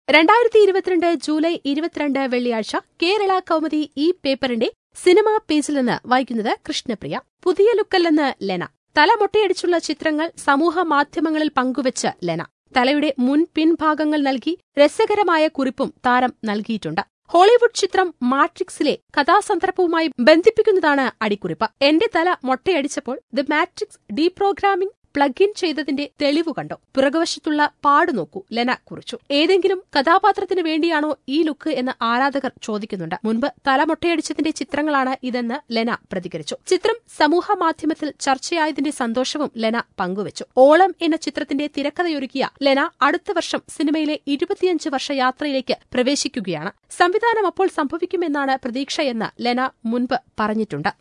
രണ്ടായിരത്തി ഇരുപത്തിരണ്ട് ജൂലൈ ഇരുപത്തിരണ്ട് വെള്ളിയാഴ്ച കേരള കൗമുദി ഈ പേപ്പറിന്റെ സിനിമാ പേജിൽ നിന്ന് വായിക്കുന്നത് കൃഷ്ണപ്രിയ പുതിയ ലുക്കല്ലെന്ന് ലെന തല മൊട്ടയടിച്ചുള്ള ചിത്രങ്ങൾ സമൂഹ മാധ്യമങ്ങളിൽ പങ്കുവച്ച് ലെന തലയുടെ മുൻ പിൻഭാഗങ്ങൾ നൽകി രസകരമായ കുറിപ്പും താരം നൽകിയിട്ടുണ്ട് ഹോളിവുഡ് ചിത്രം മാട്രിക്സിലെ കഥാസന്ദർഭവുമായി ബന്ധിപ്പിക്കുന്നതാണ് അടിക്കുറിപ്പ് എന്റെ തല മൊട്ടയടിച്ചപ്പോൾ the Matrix deprogramming plug in ചെയ്തതിന്റെ തെളിവ് കണ്ടോ പിറകുവശത്തുള്ള പാട് നോക്കൂ ലെന കുറിച്ചു ഏതെങ്കിലും കഥാപാത്രത്തിന് വേണ്ടിയാണോ ഈ ലുക്ക് എന്ന് ആരാധകർ ചോദിക്കുന്നുണ്ട് മുൻപ് തല മൊട്ടയടിച്ചതിന്റെ ചിത്രങ്ങളാണ് ഇതെന്ന് ലെന പ്രതികരിച്ചു ചിത്രം സമൂഹ മാധ്യമത്തിൽ ചർച്ചയായതിന്റെ സന്തോഷവും ലെന പങ്കുവച്ചു ഓളം എന്ന ചിത്രത്തിന്റെ തിരക്കഥയൊരുക്കിയ ലെന അടുത്ത വർഷം സിനിമയിലെ ഇരുപത്തിയഞ്ച് വർഷ യാത്രയിലേക്ക് പ്രവേശിക്കുകയാണ് സംവിധാനം അപ്പോൾ സംഭവിക്കുമെന്നാണ് പ്രതീക്ഷയെന്ന് ലെന മുൻപ് പറഞ്ഞിട്ടുണ്ട്